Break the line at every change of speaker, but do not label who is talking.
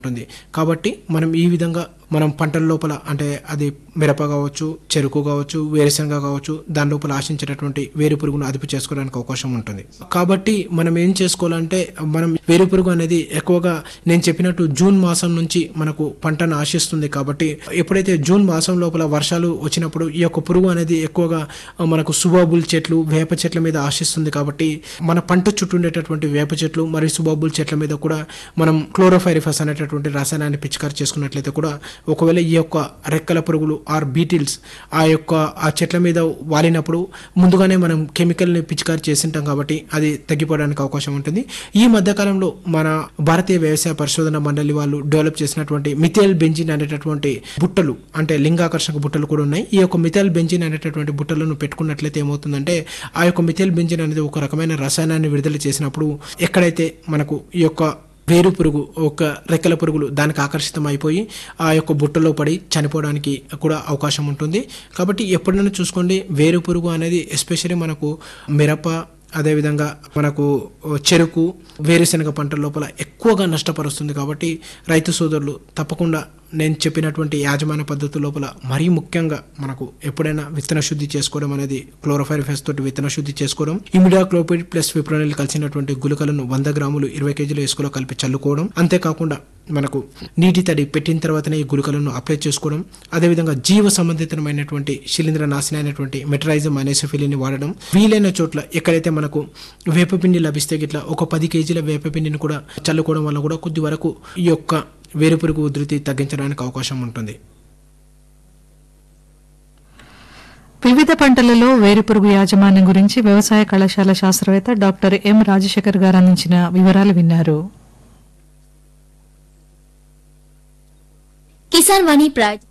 ఉంటుంది కాబట్టి మనం ఈ విధంగా మనం పంటల లోపల అంటే అది మిరప కావచ్చు చెరుకు కావచ్చు వేరుశనగ కావచ్చు దాని లోపల ఆశించేటటువంటి వేరు పురుగును అదుపు చేసుకోవడానికి అవకాశం ఉంటుంది కాబట్టి మనం ఏం చేసుకోవాలంటే మనం వేరు పురుగు అనేది ఎక్కువగా నేను చెప్పినట్టు జూన్ మాసం నుంచి మనకు పంటను ఆశిస్తుంది కాబట్టి ఎప్పుడైతే జూన్ మాసం లోపల వర్షాలు వచ్చినప్పుడు ఈ యొక్క పురుగు అనేది ఎక్కువగా ఆ, మనకు సుబాబుల్ చెట్లు వేప చెట్ల మీద ఆశిస్తుంది కాబట్టి మన పంట చుట్టూ ఉండేటటువంటి వేప చెట్లు మరియు సుబాబుల్ చెట్ల మీద కూడా మనం క్లోరోఫైరిఫస్ అనేటటువంటి రసాయనాన్ని పిచికారి చేసుకున్నట్లయితే కూడా ఒకవేళ ఈ యొక్క రెక్కల పురుగులు ఆర్ బీటిల్స్ ఆ యొక్క ఆ చెట్ల మీద వాలినప్పుడు ముందుగానే మనం కెమికల్ని పిచికారి చేసింటాం కాబట్టి అది తగ్గిపోవడానికి అవకాశం ఉంటుంది ఈ మధ్యకాలంలో మన భారతీయ వ్యవసాయ పరిశోధన మండలి వాళ్ళు డెవలప్ చేసినటువంటి మిథైల్ బెంజిన్ అనేటటువంటి బుట్టలు అంటే లింగాకర్షక బుట్టలు కూడా ఉన్నాయి ఈ యొక్క మిథైల్ బెంజిన్ అనేటటువంటి బుట్టలను పెట్టుకున్నట్లయితే ఏమవుతుందంటే ఆ యొక్క మిథైల్ బెంజిన్ అనేది ఒక రకమైన రసాయనాన్ని విడుదల చేసినప్పుడు ఎక్కడైతే మనకు ఈ యొక్క వేరు పురుగు ఒక రెక్కల పురుగులు దానికి ఆకర్షితం అయిపోయి ఆ యొక్క బుట్టలో పడి చనిపోవడానికి కూడా అవకాశం ఉంటుంది కాబట్టి ఎప్పుడైనా చూసుకోండి వేరు పురుగు అనేది ఎస్పెషల్లీ మనకు మిరప అదేవిధంగా మనకు చెరుకు వేరుశనగ పంటల లోపల ఎక్కువగా నష్టపరుస్తుంది కాబట్టి రైతు సోదరులు తప్పకుండా నేను చెప్పినటువంటి యాజమాన్య పద్ధతి లోపల మరీ ముఖ్యంగా మనకు ఎప్పుడైనా విత్తన శుద్ధి చేసుకోవడం అనేది క్లోరోఫైరిఫెస్ తోటి విత్తన శుద్ధి చేసుకోవడం ఇమిడా క్లోపిడ్ ప్లస్ ఫిప్రోనిల్ కలిసినటువంటి గుళికలను వంద గ్రాములు ఇరవై కేజీల ఇసుకలో కలిపి చల్లుకోవడం అంతేకాకుండా మనకు నీటి తడి పెట్టిన తర్వాతనే ఈ గుళికలను అప్లై చేసుకోవడం అదేవిధంగా జీవ సంబంధితమైనటువంటి శిలీంద్ర నాశన అయినటువంటి మెటరైజం అనేసఫిలిని వాడడం వీలైన చోట్ల ఎక్కడైతే మనకు వేపపిండి లభిస్తే గిట్లా ఒక పది కేజీల వేపపిండిని కూడా చల్లుకోవడం వల్ల కూడా కొద్ది వరకు ఈ యొక్క వేరుపురుగు ఉధృతి తగ్గించడానికి అవకాశం ఉంటుంది
వివిధ పంటలలో వేరుపురుగు యాజమాన్యం గురించి వ్యవసాయ కళాశాల శాస్త్రవేత్త డాక్టర్ ఎం రాజశేఖర్ గారు అందించిన వివరాలు విన్నారు
కిసాన్ వాణి ప్రాజ్